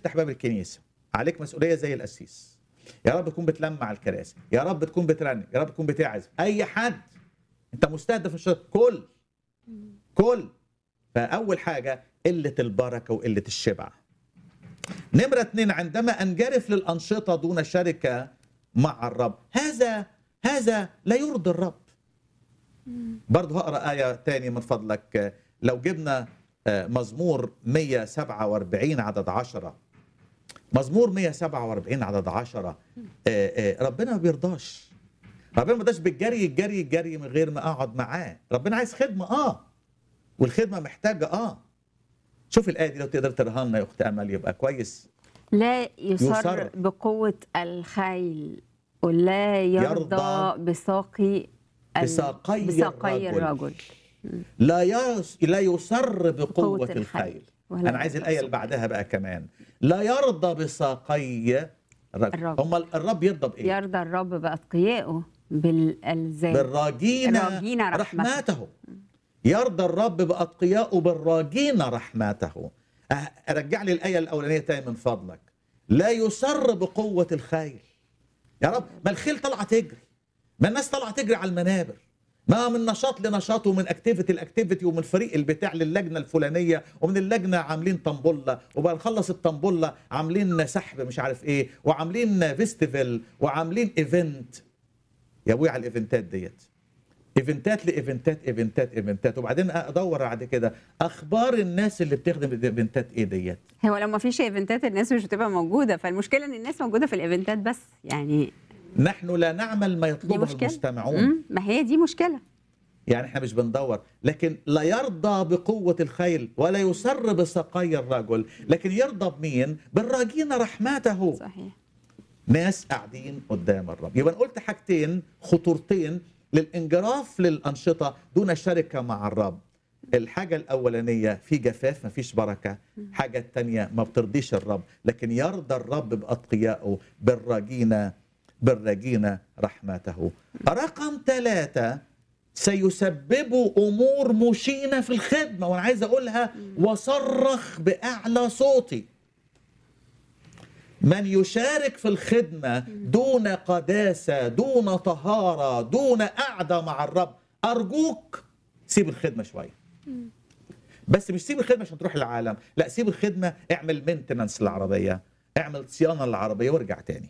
تفتح باب الكنيسه عليك مسؤوليه زي القسيس يا رب تكون بتلمع الكراسي يا رب تكون بترنم يا رب تكون بتعزف اي حد انت مستهدف الشر كل كل فاول حاجه قله البركه وقله الشبع نمرة اتنين عندما انجرف للأنشطة دون شركة مع الرب هذا هذا لا يرضي الرب برضه هقرا آية تاني من فضلك لو جبنا آه، مزمور 147 عدد عشرة مزمور 147 عدد عشرة آه، آه، ربنا ما بيرضاش ربنا ما بيرضاش بالجري الجري الجري من غير ما اقعد معاه ربنا عايز خدمة اه والخدمة محتاجة اه شوف الآية دي لو تقدر تقراها لنا يا أخت أمل يبقى كويس لا يسر, يسر. بقوة الخيل ولا يرضى, يرضى بساقي ال- بساقي بساقي الرجل. الرجل لا يس... لا يسر بقوة قوة الخيل الخيل. ولا أنا عايز يرضى الآية اللي بعدها بقى كمان لا يرضى بساقي الرجل الرب. هم الرب يرضى بإيه؟ يرضى الرب بأتقيائه بالألزام بالراجين الراجين رحمته. رحمته يرضى الرب بأتقيائه بالراجين رحمته أه، رجع لي الآية الأولانية تاني من فضلك لا يسر بقوة الخيل يا رب ما الخيل طالعة تجري ما الناس طالعة تجري على المنابر ما من نشاط لنشاط ومن اكتيفيتي لاكتيفيتي ومن فريق البتاع للجنه الفلانيه ومن اللجنه عاملين طنبله وبقى نخلص الطنبله عاملين سحب مش عارف ايه وعاملين فيستيفال وعاملين ايفنت يا ابويا على الايفنتات ديت ايفنتات لايفنتات ايفنتات ايفنتات وبعدين ادور بعد كده اخبار الناس اللي بتخدم الايفنتات ايه ديت هو لو ما فيش ايفنتات الناس مش بتبقى موجودة فالمشكلة ان الناس موجودة في الايفنتات بس يعني نحن لا نعمل ما دي يطلبه مشكلة المستمعون مم، ما هي دي مشكلة يعني احنا مش بندور لكن لا يرضى بقوة الخيل ولا يسر بسقي الرجل لكن يرضى بمين بالراجين رحمته صحيح ناس قاعدين قدام الرب يبقى أنا قلت حاجتين خطورتين للانجراف للأنشطة دون شركة مع الرب الحاجة الأولانية في جفاف مفيش بركة حاجة التانية ما بترضيش الرب لكن يرضى الرب بأتقيائه بالراجين بالراجين رحمته رقم ثلاثة سيسبب أمور مشينة في الخدمة وأنا عايز أقولها وصرخ بأعلى صوتي من يشارك في الخدمة دون قداسة دون طهارة دون قعدة مع الرب أرجوك سيب الخدمة شوية بس مش سيب الخدمة عشان تروح العالم لا سيب الخدمة اعمل مينتنانس للعربية اعمل صيانة للعربية وارجع تاني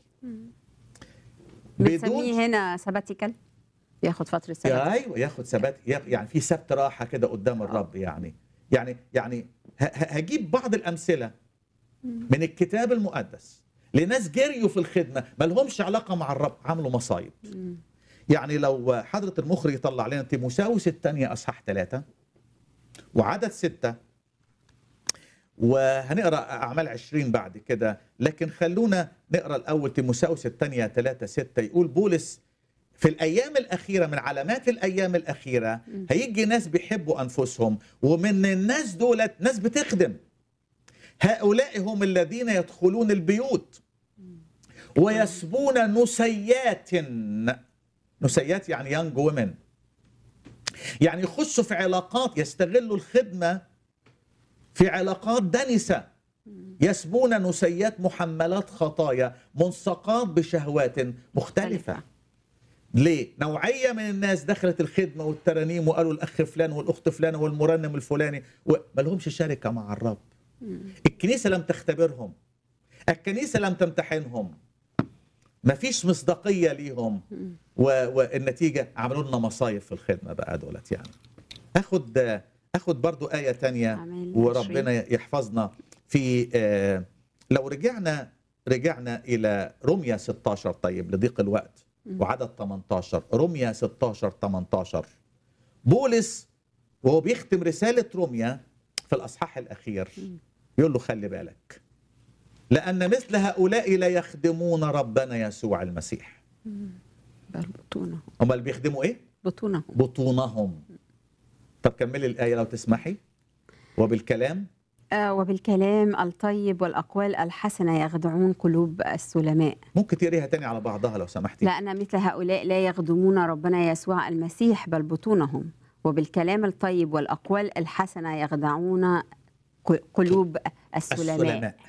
بنسميه هنا سباتيكال ياخد فترة يا سباتيكال ايوه ياخد ثبات يا- يعني في سبت راحه كده قدام الرب يعني يعني يعني ه- ه- هجيب بعض الامثله من الكتاب المقدس لناس جريوا في الخدمه ما لهمش علاقه مع الرب عملوا مصايب يعني لو حضره المخرج يطلع لنا تيموساوس الثانيه اصحاح ثلاثه وعدد سته وهنقرا اعمال 20 بعد كده لكن خلونا نقرا الاول تيموساوس الثانيه 3 6 يقول بولس في الايام الاخيره من علامات الايام الاخيره هيجي ناس بيحبوا انفسهم ومن الناس دولت ناس بتخدم هؤلاء هم الذين يدخلون البيوت ويسبون نسيات نسيات يعني يانج ومن يعني يخشوا في علاقات يستغلوا الخدمه في علاقات دنسه يسبون نسيات محملات خطايا منسقات بشهوات مختلفه ليه؟ نوعية من الناس دخلت الخدمة والترانيم وقالوا الأخ فلان والأخت فلانة والمرنم الفلاني وما لهمش شركة مع الرب الكنيسة لم تختبرهم الكنيسة لم تمتحنهم مفيش مصداقية ليهم و... والنتيجة عملوا لنا مصايب في الخدمة بقى دولت يعني أخد أخد برضو آية تانية أعمال وربنا يحفظنا في آه، لو رجعنا رجعنا إلى رمية 16 طيب لضيق الوقت وعدد 18 رمية 16 18 بولس وهو بيختم رسالة رمية في الأصحاح الأخير يقول له خلي بالك لأن مثل هؤلاء لا يخدمون ربنا يسوع المسيح بل بطونهم هم اللي بيخدموا إيه؟ بطونهم بطونهم طب كملي الآية لو تسمحي وبالكلام آه وبالكلام الطيب والأقوال الحسنة يخدعون قلوب السلماء ممكن تقريها تاني على بعضها لو سمحتي لأن مثل هؤلاء لا يخدمون ربنا يسوع المسيح بل بطونهم وبالكلام الطيب والأقوال الحسنة يخدعون ق- قلوب السلماء السلماء